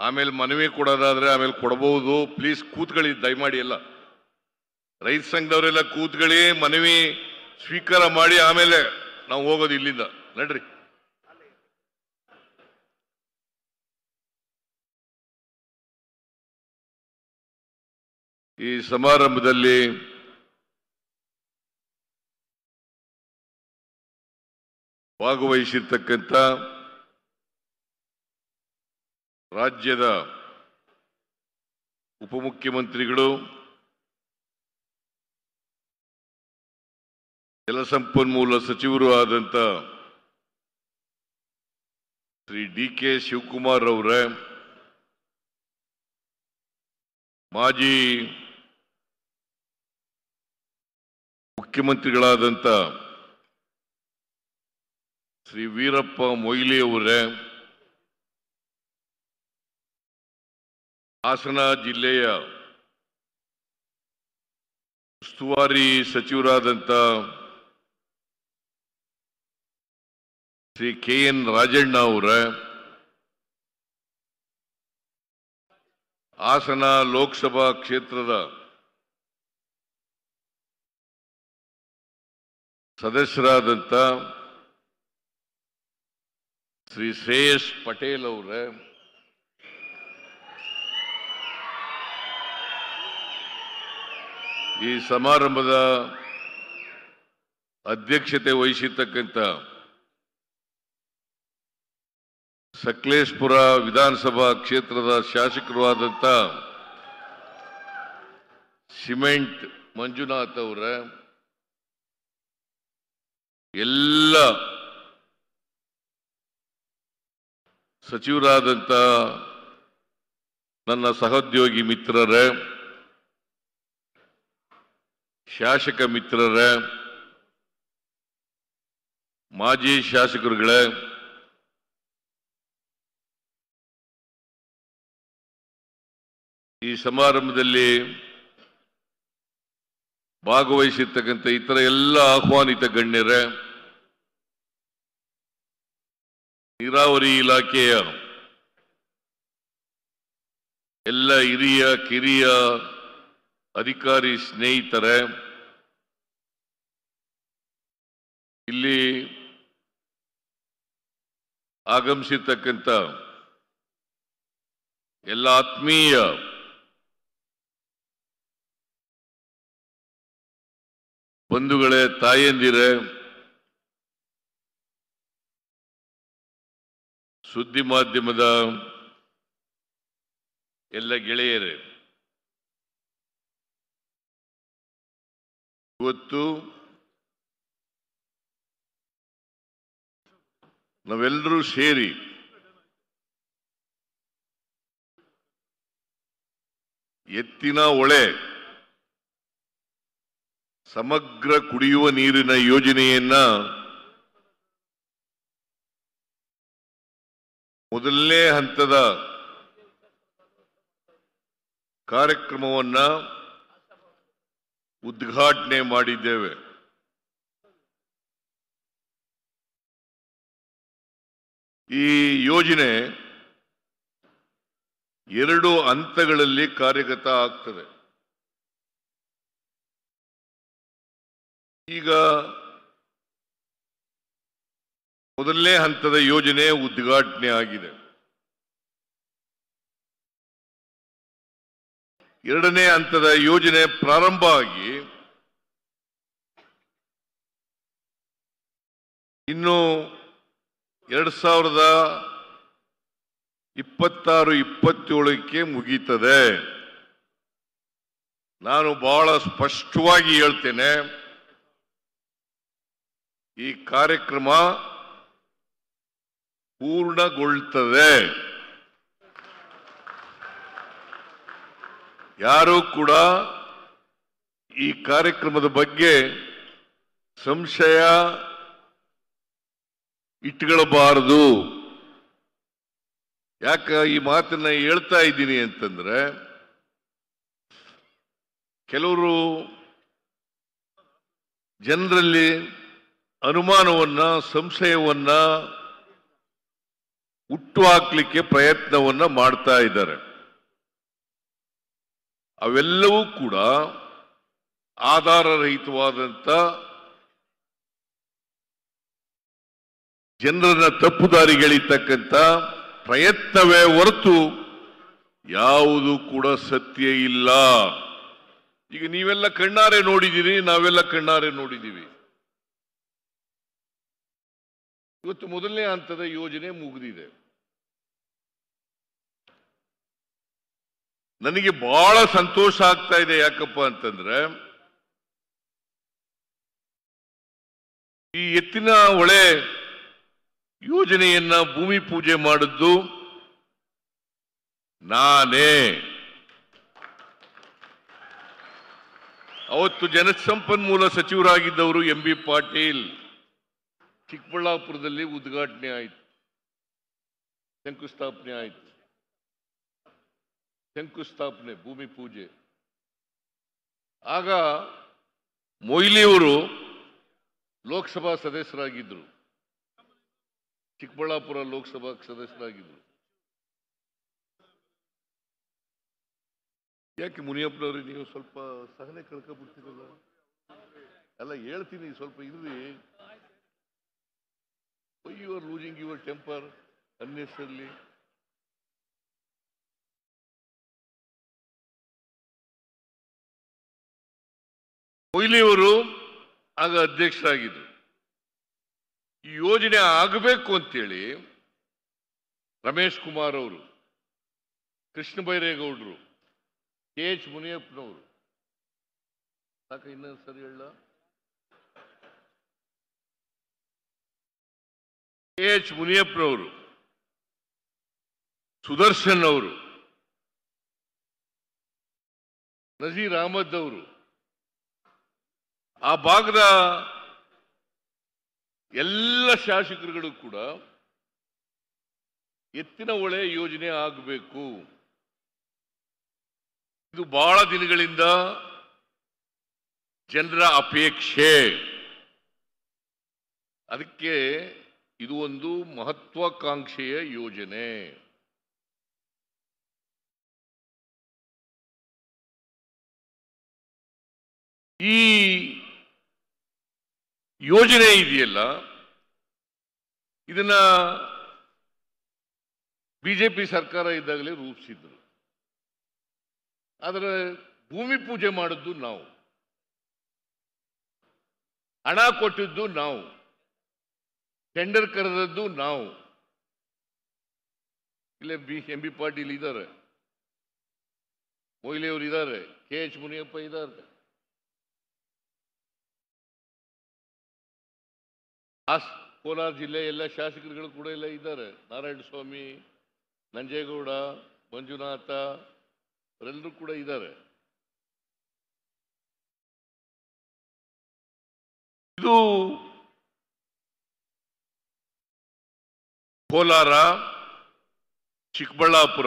ಆಮೇಲೆ ಮನವಿ ಕೊಡೋದಾದ್ರೆ ಆಮೇಲೆ ಕೊಡಬಹುದು ಪ್ಲೀಸ್ ಕೂತ್ಕೊಳ್ಳಿ ದಯಮಾಡಿ ಎಲ್ಲ ರೈತ ಸಂಘದವರೆಲ್ಲ ಕೂತ್ಕೊಳ್ಳಿ ಮನವಿ ಸ್ವೀಕಾರ ಮಾಡಿ ಆಮೇಲೆ ನಾವು ಹೋಗೋದು ಇಲ್ಲಿಂದ ನಡ್ರಿ ಈ ಸಮಾರಂಭದಲ್ಲಿ ಭಾಗವಹಿಸಿರ್ತಕ್ಕಂಥ ರಾಜ್ಯದ ಉಪಮುಖ್ಯಮಂತ್ರಿಗಳು ಜಲಸಂಪನ್ಮೂಲ ಸಚಿವರು ಆದಂತ ಶ್ರೀ ಡಿ ಕೆ ಶಿವಕುಮಾರ್ ಅವರ ಮಾಜಿ ಮುಖ್ಯಮಂತ್ರಿಗಳಾದಂಥ ಶ್ರೀ ವೀರಪ್ಪ ಮೊಯ್ಲಿ ಅವರೇ ಹಾಸನ ಜಿಲ್ಲೆಯ ಉಸ್ತುವಾರಿ ಸಚಿವರಾದಂಥ ಶ್ರೀ ಕೆ ಎನ್ ರಾಜಣ್ಣ ಅವರ ಹಾಸನ ಲೋಕಸಭಾ ಕ್ಷೇತ್ರದ ಸದಸ್ಯರಾದಂಥ ಶ್ರೀ ಶ್ರೇಯಸ್ ಪಟೇಲ್ ಅವರ ಈ ಸಮಾರಂಭದ ಅಧ್ಯಕ್ಷತೆ ವಹಿಸಿರ್ತಕ್ಕಂಥ ಸಕಲೇಶ್ಪುರ ವಿಧಾನಸಭಾ ಕ್ಷೇತ್ರದ ಶಾಸಕರು ಆದಂಥ ಸಿಮೆಂಟ್ ಮಂಜುನಾಥ್ ಅವರ ಎಲ್ಲ ಸಚಿವರಾದಂಥ ನನ್ನ ಸಹೋದ್ಯೋಗಿ ಮಿತ್ರರೇ ಶಾಸಕ ಮಿತ್ರರೇ ಮಾಜಿ ಶಾಸಕರುಗಳೇ ಈ ಸಮಾರಂಭದಲ್ಲಿ ಭಾಗವಹಿಸಿರ್ತಕ್ಕಂಥ ಇತರ ಎಲ್ಲ ಆಹ್ವಾನಿತ ಗಣ್ಯರೇ ನೀರಾವರಿ ಇಲಾಖೆಯ ಎಲ್ಲ ಹಿರಿಯ ಕಿರಿಯ ಅಧಿಕಾರಿ ಸ್ನೇಹಿತರೆ ಇಲ್ಲಿ ಆಗಮಿಸಿರ್ತಕ್ಕಂಥ ಎಲ್ಲ ಆತ್ಮೀಯ ಬಂಧುಗಳೇ ತಾಯಂದಿರೇ ಸುದ್ದಿ ಮಾಧ್ಯಮದ ಎಲ್ಲ ಗೆಳೆಯರೇ ಇವತ್ತು ನಾವೆಲ್ಲರೂ ಸೇರಿ ಎತ್ತಿನ ಒಳೆ ಸಮಗ್ರ ಕುಡಿಯುವ ನೀರಿನ ಯೋಜನೆಯನ್ನ ಮೊದಲನೇ ಹಂತದ ಕಾರ್ಯಕ್ರಮವನ್ನ ಉದ್ಘಾಟನೆ ಮಾಡಿದ್ದೇವೆ ಈ ಯೋಜನೆ ಎರಡು ಹಂತಗಳಲ್ಲಿ ಕಾರ್ಯಗತ ಆಗ್ತದೆ ಈಗ ಮೊದಲನೇ ಹಂತದ ಯೋಜನೆ ಉದ್ಘಾಟನೆ ಆಗಿದೆ ಎರಡನೇ ಹಂತದ ಯೋಜನೆ ಪ್ರಾರಂಭ ಆಗಿ ಇನ್ನು ಎರಡ್ ಸಾವಿರದ ಇಪ್ಪತ್ತಾರು ಇಪ್ಪತ್ತೇಳಕ್ಕೆ ಮುಗೀತದೆ ನಾನು ಬಹಳ ಸ್ಪಷ್ಟವಾಗಿ ಹೇಳ್ತೇನೆ ಈ ಕಾರ್ಯಕ್ರಮ ಪೂರ್ಣಗೊಳ್ತದೆ ಯಾರೂ ಕೂಡ ಈ ಕಾರ್ಯಕ್ರಮದ ಬಗ್ಗೆ ಸಂಶಯ ಇಟ್ಕೊಳ್ಬಾರದು ಯಾಕ ಈ ಮಾತನ್ನ ಹೇಳ್ತಾ ಇದ್ದೀನಿ ಅಂತಂದ್ರೆ ಕೆಲವರು ಜನರಲ್ಲಿ ಅನುಮಾನವನ್ನ ಸಂಶಯವನ್ನ ಹುಟ್ಟು ಹಾಕ್ಲಿಕ್ಕೆ ಪ್ರಯತ್ನವನ್ನ ಮಾಡ್ತಾ ಇದ್ದಾರೆ ಅವೆಲ್ಲವೂ ಕೂಡ ಆಧಾರರಹಿತವಾದಂತ ಜನರನ್ನ ತಪ್ಪುದಾರಿಗೆಳಿತಕ್ಕಂಥ ಪ್ರಯತ್ನವೇ ಹೊರತು ಯಾವುದು ಕೂಡ ಸತ್ಯ ಇಲ್ಲ ಈಗ ನೀವೆಲ್ಲ ಕಣ್ಣಾರೆ ನೋಡಿದ್ದೀರಿ ನಾವೆಲ್ಲ ಕಣ್ಣಾರೆ ನೋಡಿದ್ದೀವಿ ಇವತ್ತು ಮೊದಲನೇ ಹಂತದ ಯೋಜನೆ ಮುಗಿದಿದೆ ನನಗೆ ಬಹಳ ಸಂತೋಷ ಆಗ್ತಾ ಇದೆ ಯಾಕಪ್ಪ ಅಂತಂದ್ರೆ ಈ ಎತ್ತಿನ ಹೊಳೆ ಯೋಜನೆಯನ್ನ ಭೂಮಿ ಪೂಜೆ ಮಾಡಿದ್ದು ನಾನೇ ಅವತ್ತು ಜಲಸಂಪನ್ಮೂಲ ಸಚಿವರಾಗಿದ್ದವರು ಎಂ ಬಿ ಪಾಟೀಲ್ ಚಿಕ್ಕಬಳ್ಳಾಪುರದಲ್ಲಿ ಉದ್ಘಾಟನೆ ಆಯಿತು ಶಂಕುಸ್ಥಾಪನೆ ಆಯಿತು ಶಂಕುಸ್ಥಾಪನೆ ಭೂಮಿ ಪೂಜೆ ಆಗ ಮೊಯ್ಲಿಯವರು ಲೋಕಸಭಾ ಸದಸ್ಯರಾಗಿದ್ದರು ಚಿಕ್ಕಬಳ್ಳಾಪುರ ಲೋಕಸಭಾ ಸದಸ್ಯರಾಗಿದ್ದರು ಯಾಕೆ ಮುನಿಯಪ್ಪನವ್ರಿಗೆ ನೀವು ಸ್ವಲ್ಪ ಸಹನೆ ಕಳ್ಕೊಬಿಡ್ತೀರಲ್ಲ ಎಲ್ಲ ಹೇಳ್ತೀನಿ ಸ್ವಲ್ಪ ಇರ್ರಿ you are losing your temper unnecessarily ಕೊಹ್ಲಿಯವರು ಆಗ ಅಧ್ಯಕ್ಷರಾಗಿದ್ದರು ಈ ಯೋಜನೆ ಆಗಬೇಕು ಅಂತೇಳಿ ರಮೇಶ್ ಕುಮಾರ್ ಅವರು ಕೃಷ್ಣ ಬೈರೇಗೌಡರು ಕೆ ಎಚ್ ಮುನಿಯಪ್ಪನವರು ಸಾಕ ಇನ್ನೊಂದು ಸರಿ ಹೇಳ ಕೆ ಎಚ್ ಮುನಿಯಪ್ಪನವರು ಸುದರ್ಶನ್ ಅವರು ನಜೀರ್ ಅಹಮದ್ ಅವರು ಆ ಭಾಗದ ಎಲ್ಲ ಶಾಸಕರುಗಳು ಕೂಡ ಎತ್ತಿನ ಹೊಳೆ ಯೋಜನೆ ಆಗಬೇಕು ಇದು ಬಹಳ ದಿನಗಳಿಂದ ಜನರ ಅಪೇಕ್ಷೆ ಅದಕ್ಕೆ ಇದು ಒಂದು ಮಹತ್ವಾಕಾಂಕ್ಷೆಯ ಯೋಜನೆ ಈ ಯೋಜನೆ ಇದೆಯಲ್ಲ ಇದನ್ನ ಬಿಜೆಪಿ ಸರ್ಕಾರ ಇದ್ದಾಗಲೇ ರೂಪಿಸಿದ್ರು ಆದರೆ ಭೂಮಿ ಪೂಜೆ ಮಾಡಿದ್ದು ನಾವು ಹಣ ಕೊಟ್ಟಿದ್ದು ನಾವು ಟೆಂಡರ್ ಕರೆದದ್ದು ನಾವು ಇಲ್ಲೇ ಬಿ ಎಂ ಬಿ ಪಾಟೀಲ್ ಇದ್ದಾರೆ ಮೊಯ್ಲಿ ಅವರು ಇದ್ದಾರೆ ಕೆ ಎಚ್ ಮುನಿಯಪ್ಪ ಇದ್ದಾರೆ ಆ ಸ್- ಕೋಲಾರ ಜಿಲ್ಲೆ ಎಲ್ಲ ಶಾಸಕರುಗಳು ಕೂಡ ಎಲ್ಲ ಇದ್ದಾರೆ ನಾರಾಯಣ ಸ್ವಾಮಿ ನಂಜೇಗೌಡ ಮಂಜುನಾಥ ಅವರೆಲ್ಲರೂ ಕೂಡ ಇದ್ದಾರೆ ಇದು ಕೋಲಾರ ಚಿಕ್ಕಬಳ್ಳಾಪುರ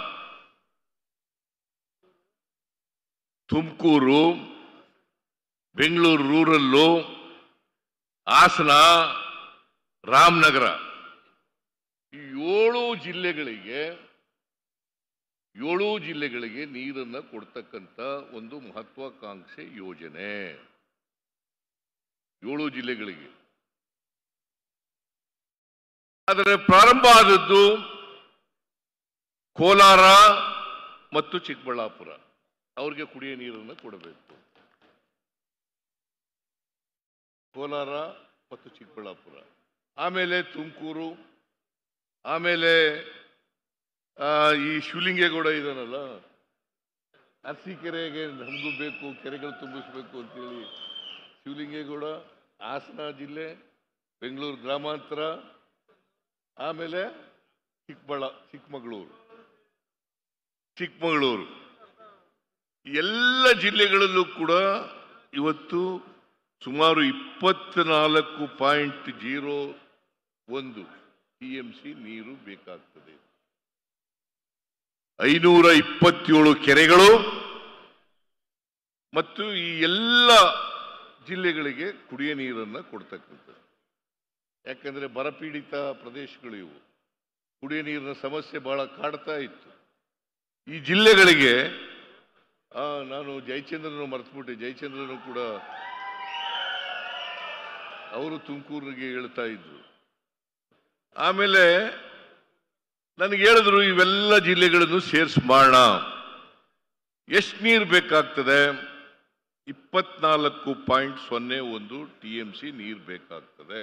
ತುಮಕೂರು ಬೆಂಗಳೂರು ರೂರಲ್ಲು ಹಾಸನ ರಾಮನಗರ ಈ ಏಳು ಜಿಲ್ಲೆಗಳಿಗೆ ಏಳು ಜಿಲ್ಲೆಗಳಿಗೆ ನೀರನ್ನ ಕೊಡ್ತಕ್ಕಂಥ ಒಂದು ಮಹತ್ವಾಕಾಂಕ್ಷೆ ಯೋಜನೆ ಏಳು ಜಿಲ್ಲೆಗಳಿಗೆ ಆದರೆ ಪ್ರಾರಂಭ ಆದದ್ದು ಕೋಲಾರ ಮತ್ತು ಚಿಕ್ಕಬಳ್ಳಾಪುರ ಅವ್ರಿಗೆ ಕುಡಿಯ ನೀರನ್ನು ಕೊಡಬೇಕು ಕೋಲಾರ ಮತ್ತು ಚಿಕ್ಕಬಳ್ಳಾಪುರ ಆಮೇಲೆ ತುಮಕೂರು ಆಮೇಲೆ ಆ, ಈ ಶಿವಲಿಂಗೇಗೌಡ ಇದಾನಲ್ಲ ಅರಸೀಕೆರೆಗೆ ನಮಗೂ ಬೇಕು ಕೆರೆಗಳು ತುಂಬಿಸ್ಬೇಕು ಅಂತೇಳಿ ಶಿವಲಿಂಗೇಗೌಡ ಹಾಸನ ಜಿಲ್ಲೆ ಬೆಂಗಳೂರು ಗ್ರಾಮಾಂತರ ಆಮೇಲೆ ಚಿಕ್ಕಬಳ್ಳ ಚಿಕ್ಕಮಗಳೂರು ಚಿಕ್ಕಮಗಳೂರು ಎಲ್ಲ ಜಿಲ್ಲೆಗಳಲ್ಲೂ ಕೂಡ ಇವತ್ತು ಸುಮಾರು ಇಪ್ಪತ್ನಾಲ್ಕು ಪಾಯಿಂಟ್ ಜೀರೋ ಒಂದು ಟಿ ಎಂ ಸಿ ನೀರು ಬೇಕಾಗ್ತದೆ ಐನೂರ ಇಪ್ಪತ್ತೇಳು ಕೆರೆಗಳು ಮತ್ತು ಈ ಎಲ್ಲ ಜಿಲ್ಲೆಗಳಿಗೆ ಕುಡಿಯ ನೀರನ್ನು ಕೊಡ್ತಕ್ಕಂಥದ್ದು ಯಾಕಂದ್ರೆ ಬರಪೀಡಿತ ಪ್ರದೇಶಗಳು ಇವು ಕುಡಿಯ ನೀರಿನ ಸಮಸ್ಯೆ ಬಹಳ ಕಾಡ್ತಾ ಇತ್ತು ಈ ಜಿಲ್ಲೆಗಳಿಗೆ ಆ, ನಾನು ಜಯಚಂದ್ರನ ಮರೆತುಬಿಟ್ಟೆ ಜಯಚಂದ್ರನು ಕೂಡ ಅವರು ತುಮಕೂರಿಗೆ ಹೇಳ್ತಾ ಇದ್ರು ಆಮೇಲೆ ನನಗೆ ಹೇಳಿದ್ರು ಇವೆಲ್ಲ ಜಿಲ್ಲೆಗಳನ್ನು ಸೇರ್ಸ್ ಮಾಡೋಣ ಎಷ್ಟು ನೀರು ಬೇಕಾಗ್ತದೆ ಇಪ್ಪತ್ನಾಲ್ಕು ಪಾಯಿಂಟ್ ಸೊನ್ನೆ ಒಂದು ಟಿ ಎಂ ಸಿ ನೀರು ಬೇಕಾಗ್ತದೆ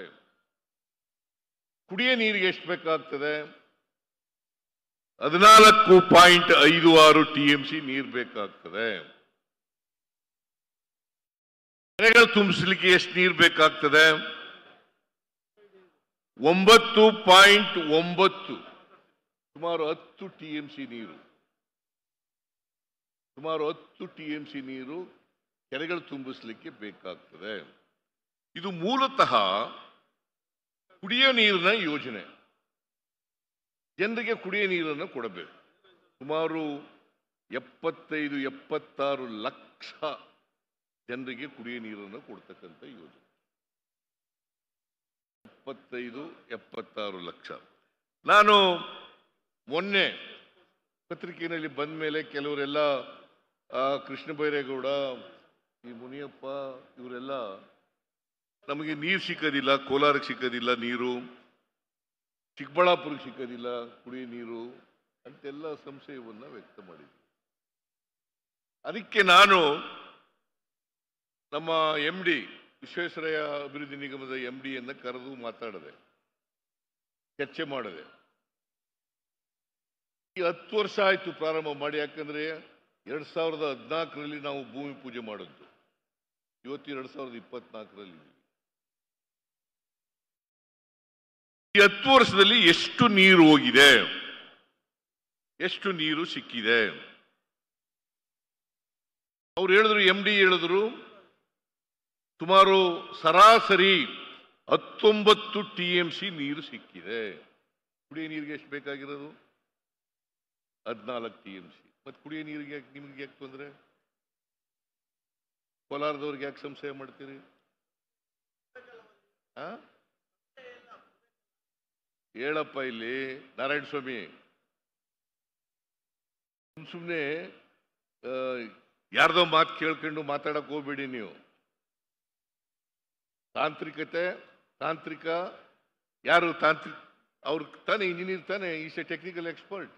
ಕುಡಿಯ ನೀರಿಗೆ ಎಷ್ಟು ಬೇಕಾಗ್ತದೆ ಹದಿನಾಲ್ಕು ಪಾಯಿಂಟ್ ಐದು ಆರು ಟಿ ಎಂ ಸಿ ನೀರು ಬೇಕಾಗ್ತದೆ ಮನೆಗಳು ತುಂಬಿಸ್ಲಿಕ್ಕೆ ಎಷ್ಟು ನೀರು ಬೇಕಾಗ್ತದೆ ಒಂಬತ್ತು ಪಾಯಿಂಟ್ ಒಂಬತ್ತು ಸುಮಾರು ಹತ್ತು ಟಿ ಎಂ ಸಿ ನೀರು ಸುಮಾರು ಹತ್ತು ಟಿ ಎಂ ಸಿ ನೀರು ಕೆರೆಗಳು ತುಂಬಿಸ್ಲಿಕ್ಕೆ ಬೇಕಾಗ್ತದೆ ಇದು ಮೂಲತಃ ಕುಡಿಯೋ ನೀರಿನ ಯೋಜನೆ ಜನರಿಗೆ ಕುಡಿಯೋ ನೀರನ್ನು ಕೊಡಬೇಕು ಸುಮಾರು ಎಪ್ಪತ್ತೈದು ಎಪ್ಪತ್ತಾರು ಲಕ್ಷ ಜನರಿಗೆ ಕುಡಿಯೋ ನೀರನ್ನು ಕೊಡ್ತಕ್ಕಂಥ ಯೋಜನೆ ಎಪ್ಪತ್ತೈದು ಎಪ್ಪತ್ತಾರು ಲಕ್ಷ ನಾನು ಮೊನ್ನೆ ಪತ್ರಿಕೆಯಲ್ಲಿ ಬಂದ ಮೇಲೆ ಕೆಲವರೆಲ್ಲ ಆ, ಕೃಷ್ಣ ಬೈರೇಗೌಡ ಈ ಮುನಿಯಪ್ಪ ಇವರೆಲ್ಲ ನಮಗೆ ನೀರು ಸಿಕ್ಕೋದಿಲ್ಲ ಕೋಲಾರಕ್ಕೆ ಸಿಕ್ಕೋದಿಲ್ಲ ನೀರು ಚಿಕ್ಕಬಳ್ಳಾಪುರಕ್ಕೆ ಸಿಕ್ಕೋದಿಲ್ಲ ಕುಡಿಯೋ ನೀರು ಅಂತೆಲ್ಲ ಸಂಶಯವನ್ನ ವ್ಯಕ್ತ ಮಾಡಿದ್ವಿ ಅದಕ್ಕೆ ನಾನು ನಮ್ಮ ಎಂ ಡಿ ವಿಶ್ವೇಶ್ವರಯ್ಯ ಅಭಿವೃದ್ಧಿ ನಿಗಮದ ಎಂ ಡಿಯನ್ನು ಕರೆದು ಮಾತಾಡಿದೆ ಚರ್ಚೆ ಮಾಡಿದೆ ಈ ಹತ್ತು ವರ್ಷ ಆಯ್ತು ಪ್ರಾರಂಭ ಮಾಡಿ ಯಾಕಂದ್ರೆ ಎರಡ್ ಸಾವಿರದ ಹದಿನಾಲ್ಕರಲ್ಲಿ ನಾವು ಭೂಮಿ ಪೂಜೆ ಮಾಡಿದ್ದು ಇವತ್ತು ಎರಡ್ ಸಾವಿರದ ಇಪ್ಪತ್ನಾಲ್ಕರಲ್ಲಿ ಇದ್ದೀವಿ. ಈ ಹತ್ತು ವರ್ಷದಲ್ಲಿ ಎಷ್ಟು ನೀರು ಹೋಗಿದೆ ಎಷ್ಟು ನೀರು ಸಿಕ್ಕಿದೆ ಅವ್ರು ಹೇಳಿದ್ರು ಎಂ ಡಿ ಹೇಳಿದ್ರು ಸುಮಾರು ಸರಾಸರಿ ಹತ್ತೊಂಬತ್ತು ಟಿ ಎಂ ಸಿ ನೀರು ಸಿಕ್ಕಿದೆ ಕುಡಿಯೋ ನೀರಿಗೆ ಎಷ್ಟು ಬೇಕಾಗಿರೋದು ಹದಿನಾಲ್ಕು ಟಿ ಎಂ ಸಿ ಮತ್ತೆ ಕುಡಿಯೋ ನೀರಿಗೆ ಯಾಕೆ ನಿಮ್ಗೆ ಯಾಕೆ ತೊಂದರೆ ಕೋಲಾರದವ್ರಿಗೆ ಯಾಕೆ ಸಂಶಯ ಮಾಡ್ತೀರಿ ಆ? ಹೇಳಪ್ಪ ಇಲ್ಲಿ ನಾರಾಯಣ ಸ್ವಾಮಿ ಸುಮ್ಮನೆ ಯಾರ್ದೋ ಮಾತು ಕೇಳ್ಕೊಂಡು ಮಾತಾಡಕ್ ಹೋಗ್ಬೇಡಿ ನೀವು ತಾಂತ್ರಿಕತೆ ತಾಂತ್ರಿಕ ಯಾರು ತಾಂತ್ರಿಕ ಅವ್ರು ತಾನೇ ಇಂಜಿನಿಯರ್ ತಾನೇ ಈಸ್ ಎ ಟೆಕ್ನಿಕಲ್ ಎಕ್ಸ್ಪರ್ಟ್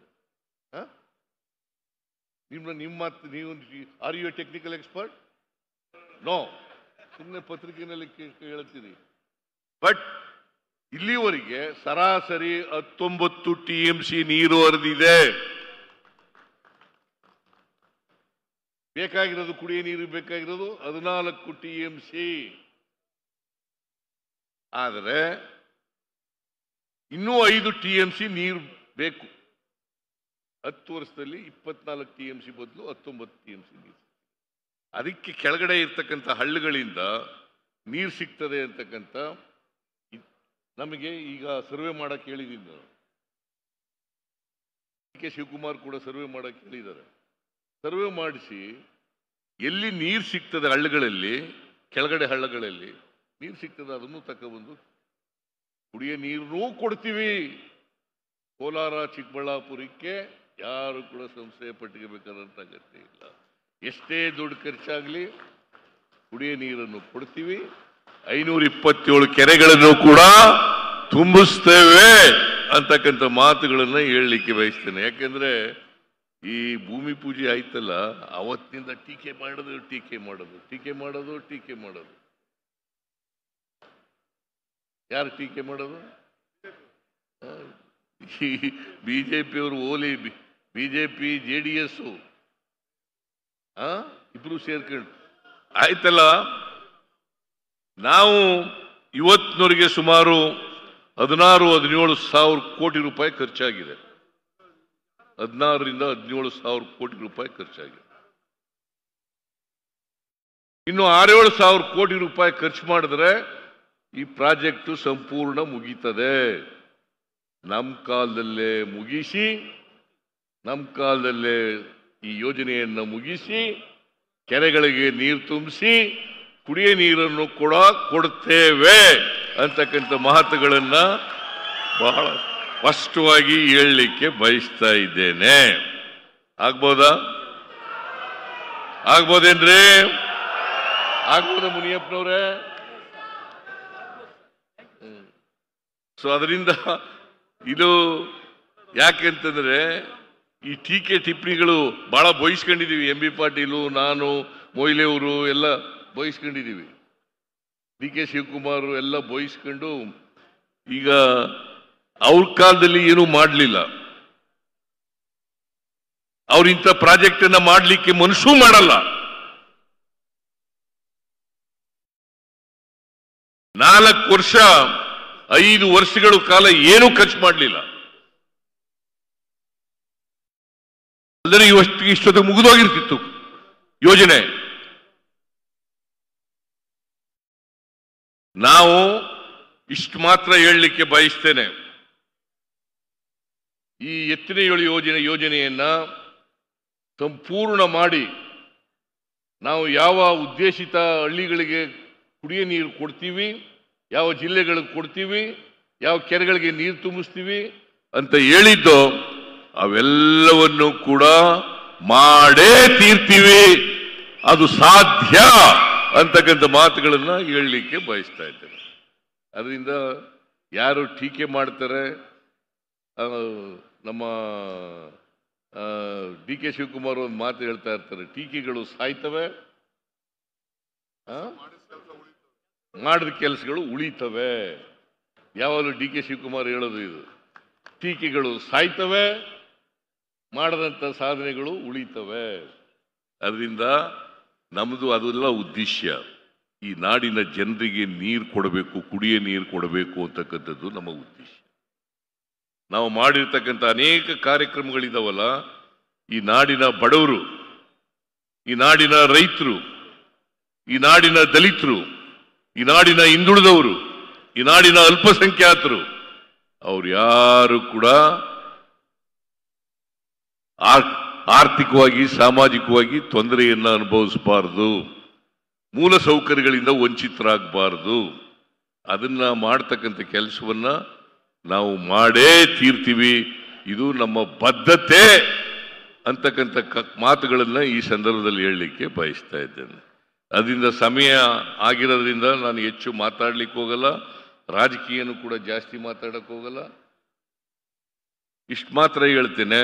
ನಿಮ್ಮ ನಿಮ್ಮ ಮಾತು ನೀವು are you a technical expert no ಸುಮ್ಮನೆ ಪತ್ರಿಕೆಯಲ್ಲಿ ಕೇ- ಹೇಳ್ತೀರಿ ಬಟ್ ಇಲ್ಲಿವರೆಗೆ ಸರಾಸರಿ ಹತ್ತೊಂಬತ್ತು ಟಿ ಎಂ ಸಿ ನೀರು ಹರಿದಿದೆ ಬೇಕಾಗಿರೋದು ಕುಡಿಯೋ ನೀರು ಬೇಕಾಗಿರೋದು ಹದಿನಾಲ್ಕು ಟಿ ಎಂ ಸಿ ಆದರೆ ಇನ್ನೂ ಐದು ಟಿ ಎಂ ಸಿ ನೀರು ಬೇಕು ಹತ್ತು ವರ್ಷದಲ್ಲಿ ಇಪ್ಪತ್ನಾಲ್ಕು ಟಿ ಎಂ ಸಿ ಬದಲು ಹತ್ತೊಂಬತ್ತು ಟಿ ಎಂ ಸಿ ನೀರು ಅದಕ್ಕೆ ಕೆಳಗಡೆ ಇರ್ತಕ್ಕಂಥ ಹಳ್ಳಿಗಳಿಂದ ನೀರು ಸಿಗ್ತದೆ ಅಂತಕ್ಕಂಥ ಇ- ನಮಗೆ ಈಗ ಸರ್ವೆ ಮಾಡಕ್ಕೆ ಹೇಳಿದ್ದೀನಿ ನಾನು ಕೆ ಶಿವಕುಮಾರ್ ಕೂಡ ಸರ್ವೆ ಮಾಡಕ್ಕೆ ಹೇಳಿದ್ದಾರೆ ಸರ್ವೆ ಮಾಡಿಸಿ ಎಲ್ಲಿ ನೀರು ಸಿಗ್ತದೆ ಹಳ್ಳಿಗಳಲ್ಲಿ ಕೆಳಗಡೆ ಹಳ್ಳಗಳಲ್ಲಿ ನೀರು ಸಿಗ್ತದೆ ಅದನ್ನು ತಗೊಬಂದು ಕುಡಿಯೋ ನೀರನ್ನೂ ಕೊಡ್ತೀವಿ ಕೋಲಾರ ಚಿಕ್ಕಬಳ್ಳಾಪುರಕ್ಕೆ ಯಾರು ಕೂಡ ಸಂಶಯ ಪಟ್ಟಿಗೆಬೇಕಾದಂತ ಅಗತ್ಯ ಇಲ್ಲ ಎಷ್ಟೇ ದುಡ್ಡು ಖರ್ಚಾಗಲಿ ಕುಡಿಯೋ ನೀರನ್ನು ಕೊಡ್ತೀವಿ ಐನೂರ ಇಪ್ಪತ್ತೇಳು ಕೆರೆಗಳನ್ನು ಕೂಡ ತುಂಬಿಸ್ತೇವೆ ಅಂತಕ್ಕಂಥ ಮಾತುಗಳನ್ನ ಹೇಳಲಿಕ್ಕೆ ಬಯಸ್ತೇನೆ ಯಾಕೆಂದ್ರೆ ಈ ಭೂಮಿ ಪೂಜೆ ಆಯ್ತಲ್ಲ ಅವತ್ತಿನಿಂದ ಟೀಕೆ ಮಾಡೋದು ಟೀಕೆ ಮಾಡೋದು ಟೀಕೆ ಮಾಡೋದು ಟೀಕೆ ಮಾಡೋದು ಯಾರು ಟೀಕೆ ಮಾಡೋದು ಬಿಜೆಪಿ ಅವರು ಓಲಿ ಬಿಜೆಪಿ ಜೆ ಡಿ ಎಸ್ ಇಬ್ರು ಸೇರ್ಕೊಂಡು ಆಯ್ತಲ್ಲ ನಾವು ಇವತ್ತಿನವರೆಗೆ ಸುಮಾರು ಹದಿನಾರು ಹದಿನೇಳು ಸಾವಿರ ಕೋಟಿ ರೂಪಾಯಿ ಖರ್ಚಾಗಿದೆ ಹದಿನಾರರಿಂದ ಹದಿನೇಳು ಸಾವಿರ ಕೋಟಿ ರೂಪಾಯಿ ಖರ್ಚಾಗಿದೆ ಇನ್ನು ಆರೇಳು ಸಾವಿರ ಕೋಟಿ ರೂಪಾಯಿ ಖರ್ಚು ಮಾಡಿದ್ರೆ ಈ ಪ್ರಾಜೆಕ್ಟ್ ಸಂಪೂರ್ಣ ಮುಗೀತದೆ ನಮ್ಮ ಕಾಲದಲ್ಲೇ ಮುಗಿಸಿ ನಮ್ಮ ಕಾಲದಲ್ಲೇ ಈ ಯೋಜನೆಯನ್ನು ಮುಗಿಸಿ ಕೆರೆಗಳಿಗೆ ನೀರು ತುಂಬಿಸಿ ಕುಡಿಯ ನೀರನ್ನು ಕೂಡ ಕೊಡ್ತೇವೆ ಅಂತಕ್ಕಂಥ ಮಾತುಗಳನ್ನ ಬಹಳ ಸ್ಪಷ್ಟವಾಗಿ ಹೇಳಲಿಕ್ಕೆ ಬಯಸ್ತಾ ಇದ್ದೇನೆ ಆಗ್ಬೋದಾ ಆಗ್ಬೋದೇನ್ರಿ ಆಗ್ಬೋದಾ ಮುನಿಯಪ್ಪನವ್ರೆ ಸೊ ಅದರಿಂದ ಇದು ಯಾಕೆ ಅಂತಂದ್ರೆ ಈ ಟೀಕೆ ಟಿಪ್ಪಣಿಗಳು ಬಹಳ ಬಯಸ್ಕೊಂಡಿದೀವಿ ಎಂ ಬಿ ಪಾಟೀಲು ನಾನು ಮೊಯ್ಲೆ ಅವರು ಎಲ್ಲ ಬಯಸ್ಕೊಂಡಿದೀವಿ ಡಿ ಕೆ ಶಿವಕುಮಾರ್ ಎಲ್ಲ ಬಯಸ್ಕೊಂಡು ಈಗ ಅವ್ರ ಕಾಲದಲ್ಲಿ ಏನೂ ಮಾಡಲಿಲ್ಲ ಅವ್ರು ಇಂಥ ಪ್ರಾಜೆಕ್ಟ್ ಅನ್ನ ಮಾಡಲಿಕ್ಕೆ ಮನಸ್ಸೂ ಮಾಡಲ್ಲ ನಾಲ್ಕು ವರ್ಷ ಐದು ವರ್ಷಗಳ ಕಾಲ ಏನೂ ಖರ್ಚು ಮಾಡಲಿಲ್ಲ ಅಂದರೆ ಇವಷ್ಟು ಇಷ್ಟೊತ್ತಿಗೆ ಮುಗಿದೋಗಿರ್ತಿತ್ತು ಯೋಜನೆ ನಾವು ಇಷ್ಟು ಮಾತ್ರ ಹೇಳಲಿಕ್ಕೆ ಬಯಸ್ತೇನೆ ಈ ಎತ್ತಿನ ಏಳು ಯೋಜನೆ ಯೋಜನೆಯನ್ನ ಸಂಪೂರ್ಣ ಮಾಡಿ ನಾವು ಯಾವ ಉದ್ದೇಶಿತ ಹಳ್ಳಿಗಳಿಗೆ ಕುಡಿಯ ನೀರು ಕೊಡ್ತೀವಿ ಯಾವ ಜಿಲ್ಲೆಗಳಿಗೆ ಕೊಡ್ತೀವಿ ಯಾವ ಕೆರೆಗಳಿಗೆ ನೀರು ತುಂಬಿಸ್ತೀವಿ ಅಂತ ಹೇಳಿದ್ದು ಅವೆಲ್ಲವನ್ನು ಕೂಡ ಮಾಡೇ ತೀರ್ತೀವಿ ಅದು ಸಾಧ್ಯ ಅಂತಕ್ಕಂಥ ಮಾತುಗಳನ್ನ ಹೇಳಲಿಕ್ಕೆ ಬಯಸ್ತಾ ಇದ್ದೇನೆ ಅದರಿಂದ ಯಾರು ಟೀಕೆ ಮಾಡ್ತಾರೆ ಆ, ನಮ್ಮ ಡಿ ಕೆ ಶಿವಕುಮಾರ್ ಒಂದು ಮಾತು ಹೇಳ್ತಾ ಇರ್ತಾರೆ ಟೀಕೆಗಳು ಸಾಯ್ತವೆ ಆ? ಮಾಡಿದ ಕೆಲಸಗಳು ಉಳಿತವೆ ಯಾವಾಗಲೂ ಡಿ ಕೆ ಶಿವಕುಮಾರ್ ಹೇಳೋದು ಇದು ಟೀಕೆಗಳು ಸಾಯ್ತವೆ ಮಾಡದಂತ ಸಾಧನೆಗಳು ಉಳಿತವೆ ಅದರಿಂದ ನಮ್ಮದು ಅದೆಲ್ಲ ಉದ್ದೇಶ ಈ ನಾಡಿನ ಜನರಿಗೆ ನೀರು ಕೊಡಬೇಕು ಕುಡಿಯ ನೀರು ಕೊಡಬೇಕು ಅಂತಕ್ಕಂಥದ್ದು ನಮ್ಮ ಉದ್ದೇಶ ನಾವು ಮಾಡಿರ್ತಕ್ಕಂಥ ಅನೇಕ ಕಾರ್ಯಕ್ರಮಗಳಿದಾವಲ್ಲ ಈ ನಾಡಿನ ಬಡವರು ಈ ನಾಡಿನ ರೈತರು ಈ ನಾಡಿನ ದಲಿತರು ಈ ನಾಡಿನ ಹಿಂದುಳಿದವರು ಈ ನಾಡಿನ ಅಲ್ಪಸಂಖ್ಯಾತರು ಅವ್ರು ಯಾರು ಕೂಡ ಆರ್- ಆರ್ಥಿಕವಾಗಿ ಸಾಮಾಜಿಕವಾಗಿ ತೊಂದರೆಯನ್ನ ಅನುಭವಿಸಬಾರದು ಮೂಲ ಸೌಕರ್ಯಗಳಿಂದ ವಂಚಿತರಾಗಬಾರದು ಅದನ್ನ ಮಾಡ್ತಕ್ಕಂಥ ಕೆಲಸವನ್ನ ನಾವು ಮಾಡೇ ತೀರ್ತೀವಿ ಇದು ನಮ್ಮ ಬದ್ಧತೆ ಅಂತಕ್ಕಂಥ ಕ- ಮಾತುಗಳನ್ನ ಈ ಸಂದರ್ಭದಲ್ಲಿ ಹೇಳಲಿಕ್ಕೆ ಬಯಸ್ತಾ ಇದ್ದೇನೆ ಅದರಿಂದ ಸಮಯ ಆಗಿರೋದ್ರಿಂದ ನಾನು ಹೆಚ್ಚು ಮಾತಾಡ್ಲಿಕ್ಕೆ ಹೋಗಲ್ಲ ರಾಜಕೀಯನೂ ಕೂಡ ಜಾಸ್ತಿ ಮಾತಾಡಕ್ ಹೋಗಲ್ಲ ಇಷ್ಟು ಮಾತ್ರ ಹೇಳ್ತೇನೆ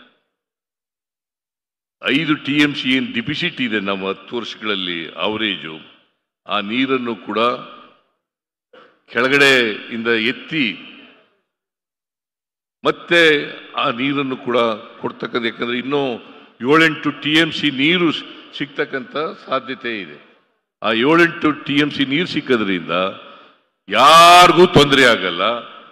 ಐದು ಟಿ ಎಂ ಸಿ ಏನು ಡಿಪಿಸಿಟ್ ಇದೆ ನಮ್ಮ ಹತ್ತು ವರ್ಷಗಳಲ್ಲಿ ಅವರೇಜು ಆ ನೀರನ್ನು ಕೂಡ ಕೆಳಗಡೆ ಇಂದ ಎತ್ತಿ ಮತ್ತೆ ಆ ನೀರನ್ನು ಕೂಡ ಕೊಡ್ತಕ್ಕಂಥ ಯಾಕಂದ್ರೆ ಇನ್ನೂ ಏಳೆಂಟು ಟಿ ಎಂ ಸಿ ನೀರು ಸ್- ಸಿಗ್ತಕ್ಕಂಥ ಸಾಧ್ಯತೆ ಇದೆ ಆ ಏಳೆಂಟು ಟಿ ಎಂ ಸಿ ನೀರು ಸಿಕ್ಕೋದ್ರಿಂದ ಯಾರಿಗೂ ತೊಂದರೆ ಆಗಲ್ಲ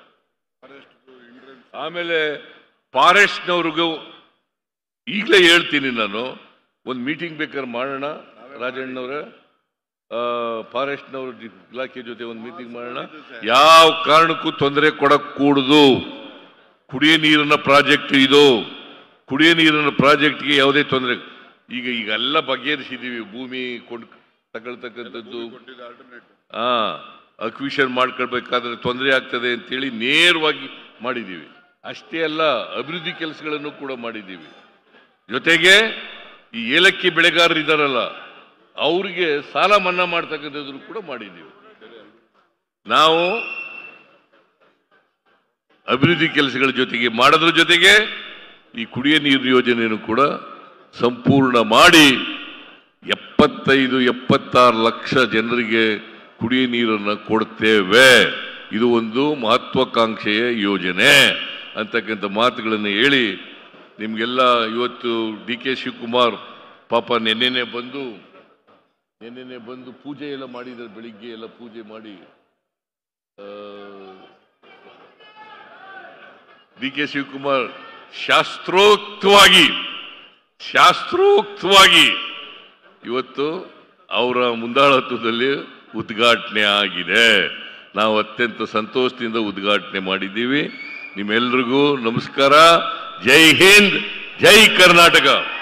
ಆಮೇಲೆ ಫಾರೆಸ್ಟ್ನವ್ರಿಗೂ ಈಗಲೇ ಹೇಳ್ತೀನಿ ನಾನು ಒಂದು ಮೀಟಿಂಗ್ ಬೇಕಾದ್ರೆ ಮಾಡೋಣ ರಾಜಣ್ಣವ್ರೆ ಫಾರೆಸ್ಟ್ನವ್ರ ಇಲಾಖೆ ಜೊತೆ ಒಂದು ಮೀಟಿಂಗ್ ಮಾಡೋಣ ಯಾವ ಕಾರಣಕ್ಕೂ ತೊಂದರೆ ಕೊಡಕ್ ಕೂಡುದು ಕುಡಿಯ ನೀರಿನ ಪ್ರಾಜೆಕ್ಟ್ ಇದು ಕುಡಿಯ ನೀರಿನ ಪ್ರಾಜೆಕ್ಟ್ಗೆ ಯಾವುದೇ ತೊಂದರೆ ಈಗ ಈಗ ಎಲ್ಲ ಬಗೆಹರಿಸಿದೀವಿ ಭೂಮಿ ಕೊಂಡು ತಗೊಳ್ತಕ್ಕಂಥದ್ದು ಹಾ ಅಕ್ವಿಷನ್ ಮಾಡ್ಕೊಳ್ಬೇಕಾದ್ರೆ ತೊಂದರೆ ಆಗ್ತದೆ ಅಂತೇಳಿ ನೇರವಾಗಿ ಮಾಡಿದ್ದೀವಿ ಅಷ್ಟೇ ಅಲ್ಲ ಅಭಿವೃದ್ಧಿ ಕೆಲಸಗಳನ್ನು ಕೂಡ ಮಾಡಿದ್ದೀವಿ ಜೊತೆಗೆ ಈ ಏಲಕ್ಕಿ ಬೆಳೆಗಾರರಿದ್ದಾರಲ್ಲ ಅವ್ರಿಗೆ ಸಾಲ ಮನ್ನಾ ಮಾಡ್ತಕ್ಕಂಥದ್ದು ಕೂಡ ಮಾಡಿದ್ದೀವಿ ನಾವು ಅಭಿವೃದ್ಧಿ ಕೆಲಸಗಳ ಜೊತೆಗೆ ಮಾಡೋದ್ರ ಜೊತೆಗೆ ಈ ಕುಡಿಯ ನೀರು ಯೋಜನೆಯನ್ನು ಕೂಡ ಸಂಪೂರ್ಣ ಮಾಡಿ ಎಪ್ಪತ್ತೈದು ಎಪ್ಪತ್ತಾರು ಲಕ್ಷ ಜನರಿಗೆ ಕುಡಿಯ ನೀರನ್ನು ಕೊಡ್ತೇವೆ ಇದು ಒಂದು ಮಹತ್ವಾಕಾಂಕ್ಷೆಯ ಯೋಜನೆ ಅಂತಕ್ಕಂಥ ಮಾತುಗಳನ್ನು ಹೇಳಿ ನಿಮಗೆಲ್ಲ ಇವತ್ತು ಡಿ ಕೆ ಶಿವಕುಮಾರ್ ಪಾಪ ನೆನ್ನೆನೆ ಬಂದು ನೆನ್ನೆನೆ ಬಂದು ಪೂಜೆ ಎಲ್ಲ ಮಾಡಿದ್ದಾರೆ ಬೆಳಿಗ್ಗೆ ಎಲ್ಲ ಪೂಜೆ ಮಾಡಿ ಡಿ ಕೆ ಶಿವಕುಮಾರ್ ಶಾಸ್ತ್ರೋಕ್ತವಾಗಿ ಶಾಸ್ತ್ರೋಕ್ತವಾಗಿ ಇವತ್ತು ಅವರ ಮುಂದಾಳತ್ವದಲ್ಲಿ ಉದ್ಘಾಟನೆ ಆಗಿದೆ ನಾವು ಅತ್ಯಂತ ಸಂತೋಷದಿಂದ ಉದ್ಘಾಟನೆ ಮಾಡಿದ್ದೀವಿ ನಿಮ್ಮೆಲ್ರಿಗೂ ನಮಸ್ಕಾರ ಜೈ ಹಿಂದ್ ಜೈ ಕರ್ನಾಟಕ